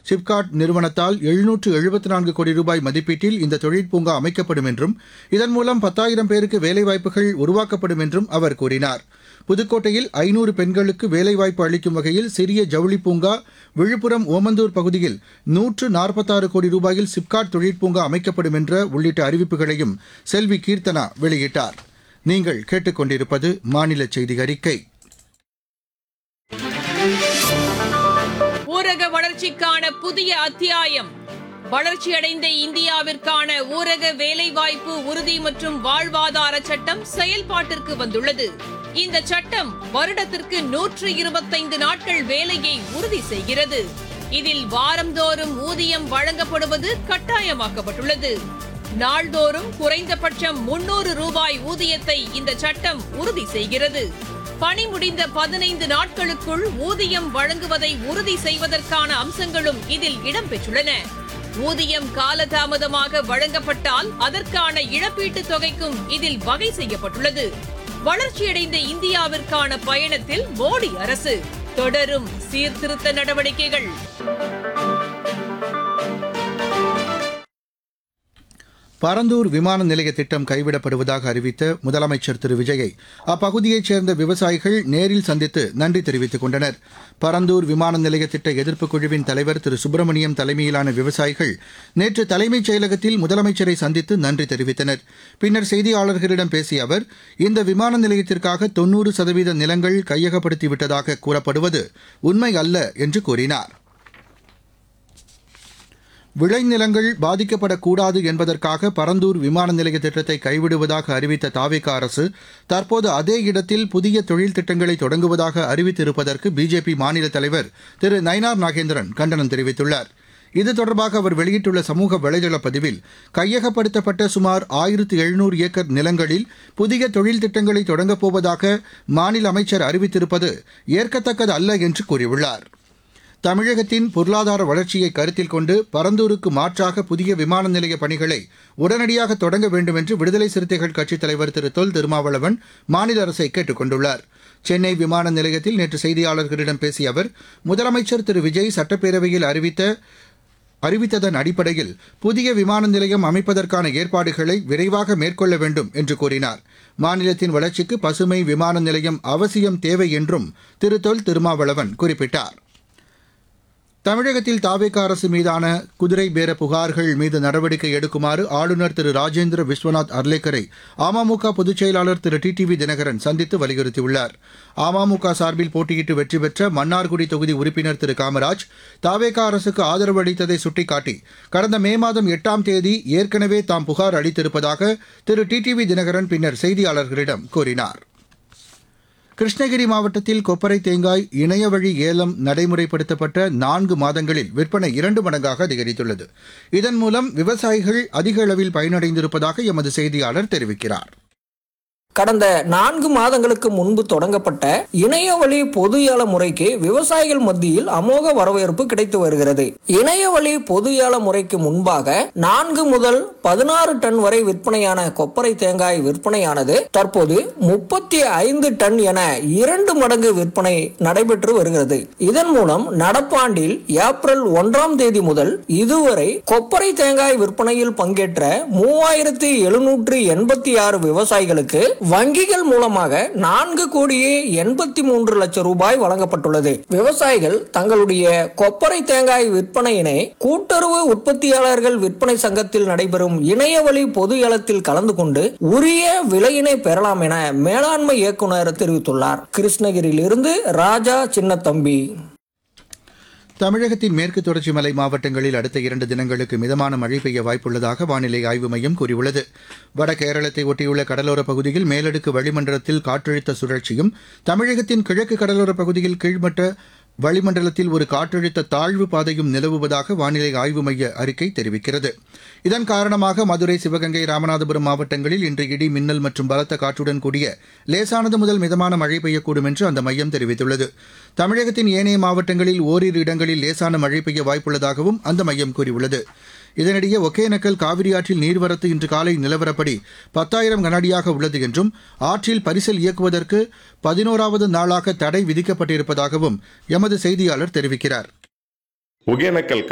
சிப்காட் நிறுவனத்தால் எழுநூற்று எழுபத்தி நான்கு கோடி ரூபாய் மதிப்பீட்டில் இந்த தொழிற்பூங்கா அமைக்கப்படும் என்றும் இதன் மூலம் பத்தாயிரம் பேருக்கு வேலைவாய்ப்புகள் உருவாக்கப்படும் என்றும் அவர் கூறினார் புதுக்கோட்டையில் ஐநூறு பெண்களுக்கு வேலைவாய்ப்பு அளிக்கும் வகையில் சிறிய ஜவுளி பூங்கா விழுப்புரம் ஓமந்தூர் பகுதியில் நூற்று நாற்பத்தாறு கோடி ரூபாயில் சிப்காட் தொழிற்பூங்கா அமைக்கப்படும் என்ற உள்ளிட்ட அறிவிப்புகளையும் செல்வி கீர்த்தனா வெளியிட்டார் நீங்கள் கேட்டுக்கொண்டிருப்பது மாநில செய்தி அறிக்கை ஊரக வளர்ச்சிக்கான புதிய அத்தியாயம் வளர்ச்சியடைந்த இந்தியாவிற்கான ஊரக வேலைவாய்ப்பு உறுதி மற்றும் வாழ்வாதார சட்டம் செயல்பாட்டிற்கு வந்துள்ளது இந்த சட்டம் வருடத்திற்கு நூற்று இருபத்தைந்து நாட்கள் வேலையை உறுதி செய்கிறது இதில் வாரந்தோறும் ஊதியம் வழங்கப்படுவது கட்டாயமாக்கப்பட்டுள்ளது நாள்தோறும் குறைந்தபட்சம் முன்னூறு ரூபாய் ஊதியத்தை இந்த சட்டம் உறுதி செய்கிறது பணி முடிந்த பதினைந்து நாட்களுக்குள் ஊதியம் வழங்குவதை உறுதி செய்வதற்கான அம்சங்களும் இதில் இடம்பெற்றுள்ளன ஊதியம் காலதாமதமாக வழங்கப்பட்டால் அதற்கான இழப்பீட்டுத் தொகைக்கும் இதில் வகை செய்யப்பட்டுள்ளது வளர்ச்சியடைந்த இந்தியாவிற்கான பயணத்தில் மோடி அரசு தொடரும் சீர்திருத்த நடவடிக்கைகள் பரந்தூர் விமான நிலைய திட்டம் கைவிடப்படுவதாக அறிவித்த முதலமைச்சர் திரு விஜயை அப்பகுதியைச் சேர்ந்த விவசாயிகள் நேரில் சந்தித்து நன்றி தெரிவித்துக் கொண்டனர் பரந்தூர் விமான நிலைய திட்ட எதிர்ப்பு குழுவின் தலைவர் திரு சுப்பிரமணியம் தலைமையிலான விவசாயிகள் நேற்று தலைமைச் செயலகத்தில் முதலமைச்சரை சந்தித்து நன்றி தெரிவித்தனர் பின்னர் செய்தியாளர்களிடம் பேசிய அவர் இந்த விமான நிலையத்திற்காக தொன்னூறு சதவீத நிலங்கள் கையகப்படுத்திவிட்டதாக கூறப்படுவது உண்மை அல்ல என்று கூறினார் விளைநிலங்கள் பாதிக்கப்படக்கூடாது என்பதற்காக பரந்தூர் விமான நிலைய திட்டத்தை கைவிடுவதாக அறிவித்த தாவேக அரசு தற்போது அதே இடத்தில் புதிய தொழில் திட்டங்களை தொடங்குவதாக அறிவித்திருப்பதற்கு பிஜேபி மாநில தலைவர் திரு நயினார் நாகேந்திரன் கண்டனம் தெரிவித்துள்ளார் இது தொடர்பாக அவர் வெளியிட்டுள்ள சமூக வலைதள பதிவில் கையகப்படுத்தப்பட்ட சுமார் ஆயிரத்து எழுநூறு ஏக்கர் நிலங்களில் புதிய தொழில் திட்டங்களை தொடங்கப் போவதாக மாநில அமைச்சர் அறிவித்திருப்பது ஏற்கத்தக்கது அல்ல என்று கூறியுள்ளார் தமிழகத்தின் பொருளாதார வளர்ச்சியை கருத்தில் கொண்டு பரந்தூருக்கு மாற்றாக புதிய விமான நிலைய பணிகளை உடனடியாக தொடங்க வேண்டும் என்று விடுதலை சிறுத்தைகள் கட்சித் தலைவர் திரு தொல் திருமாவளவன் மாநில அரசை கேட்டுக் கொண்டுள்ளார் சென்னை விமான நிலையத்தில் நேற்று செய்தியாளர்களிடம் பேசிய அவர் முதலமைச்சர் திரு விஜய் சட்டப்பேரவையில் அறிவித்த அறிவித்ததன் அடிப்படையில் புதிய விமான நிலையம் அமைப்பதற்கான ஏற்பாடுகளை விரைவாக மேற்கொள்ள வேண்டும் என்று கூறினார் மாநிலத்தின் வளர்ச்சிக்கு பசுமை விமான நிலையம் அவசியம் தேவை என்றும் திரு தொல் திருமாவளவன் குறிப்பிட்டார் தமிழகத்தில் தாவேக அரசு மீதான குதிரை பேர புகார்கள் மீது நடவடிக்கை எடுக்குமாறு ஆளுநர் திரு ராஜேந்திர விஸ்வநாத் அர்லேக்கரை அமமுக பொதுச் செயலாளர் திரு டிடிவி தினகரன் சந்தித்து வலியுறுத்தியுள்ளார் அமமுக சார்பில் போட்டியிட்டு வெற்றி பெற்ற மன்னார்குடி தொகுதி உறுப்பினர் திரு காமராஜ் தாவேக அரசுக்கு ஆதரவு அளித்ததை சுட்டிக்காட்டி கடந்த மே மாதம் எட்டாம் தேதி ஏற்கனவே தாம் புகார் அளித்திருப்பதாக திரு டிடிவி தினகரன் பின்னர் செய்தியாளர்களிடம் கூறினார் கிருஷ்ணகிரி மாவட்டத்தில் கொப்பரை தேங்காய் இணையவழி ஏலம் நடைமுறைப்படுத்தப்பட்ட நான்கு மாதங்களில் விற்பனை இரண்டு மடங்காக அதிகரித்துள்ளது இதன் மூலம் விவசாயிகள் அதிக அளவில் பயனடைந்திருப்பதாக எமது செய்தியாளர் தெரிவிக்கிறார் கடந்த நான்கு மாதங்களுக்கு முன்பு தொடங்கப்பட்ட இணையவழி பொது ஏல முறைக்கு விவசாயிகள் மத்தியில் அமோக வரவேற்பு கிடைத்து வருகிறது இணையவழி பொது ஏல முறைக்கு முன்பாக நான்கு முதல் பதினாறு டன் வரை விற்பனையான கொப்பரை தேங்காய் விற்பனையானது தற்போது முப்பத்தி ஐந்து டன் என இரண்டு மடங்கு விற்பனை நடைபெற்று வருகிறது இதன் மூலம் நடப்பாண்டில் ஏப்ரல் ஒன்றாம் தேதி முதல் இதுவரை கொப்பரை தேங்காய் விற்பனையில் பங்கேற்ற மூவாயிரத்தி எழுநூற்று எண்பத்தி ஆறு விவசாயிகளுக்கு வங்கிகள் மூலமாக நான்கு கோடியே எண்பத்தி மூன்று லட்சம் ரூபாய் வழங்கப்பட்டுள்ளது விவசாயிகள் தங்களுடைய கொப்பரை தேங்காய் விற்பனையினை கூட்டுறவு உற்பத்தியாளர்கள் விற்பனை சங்கத்தில் நடைபெறும் இணையவழி பொது ஏலத்தில் கலந்து கொண்டு உரிய விலையினை பெறலாம் என மேலாண்மை இயக்குனர் தெரிவித்துள்ளார் கிருஷ்ணகிரியிலிருந்து ராஜா சின்னத்தம்பி தமிழகத்தின் மேற்கு தொடர்ச்சி மலை மாவட்டங்களில் அடுத்த இரண்டு தினங்களுக்கு மிதமான மழை பெய்ய வாய்ப்புள்ளதாக வானிலை ஆய்வு மையம் கூறியுள்ளது வட கேரளத்தை ஒட்டியுள்ள கடலோரப் பகுதியில் மேலடுக்கு வளிமண்டலத்தில் காற்றழுத்த சுழற்சியும் தமிழகத்தின் கிழக்கு கடலோரப் பகுதியில் கீழ்மட்ட வளிமண்டலத்தில் ஒரு காற்றழுத்த தாழ்வு பாதையும் நிலவுவதாக வானிலை ஆய்வு மைய அறிக்கை தெரிவிக்கிறது இதன் காரணமாக மதுரை சிவகங்கை ராமநாதபுரம் மாவட்டங்களில் இன்று இடி மின்னல் மற்றும் பலத்த காற்றுடன் கூடிய லேசானது முதல் மிதமான மழை பெய்யக்கூடும் என்று அந்த மையம் தெரிவித்துள்ளது தமிழகத்தின் ஏனைய மாவட்டங்களில் ஓரிரு இடங்களில் லேசான மழை பெய்ய வாய்ப்புள்ளதாகவும் அந்த மையம் கூறியுள்ளது இதனிடையே ஒகேனக்கல் காவிரி ஆற்றில் நீர்வரத்து இன்று காலை நிலவரப்படி பத்தாயிரம் கனஅடியாக உள்ளது என்றும் ஆற்றில் பரிசல் இயக்குவதற்கு பதினோராவது நாளாக தடை விதிக்கப்பட்டிருப்பதாகவும் எமது செய்தியாளர் தெரிவிக்கிறார் ஒகேனக்கல்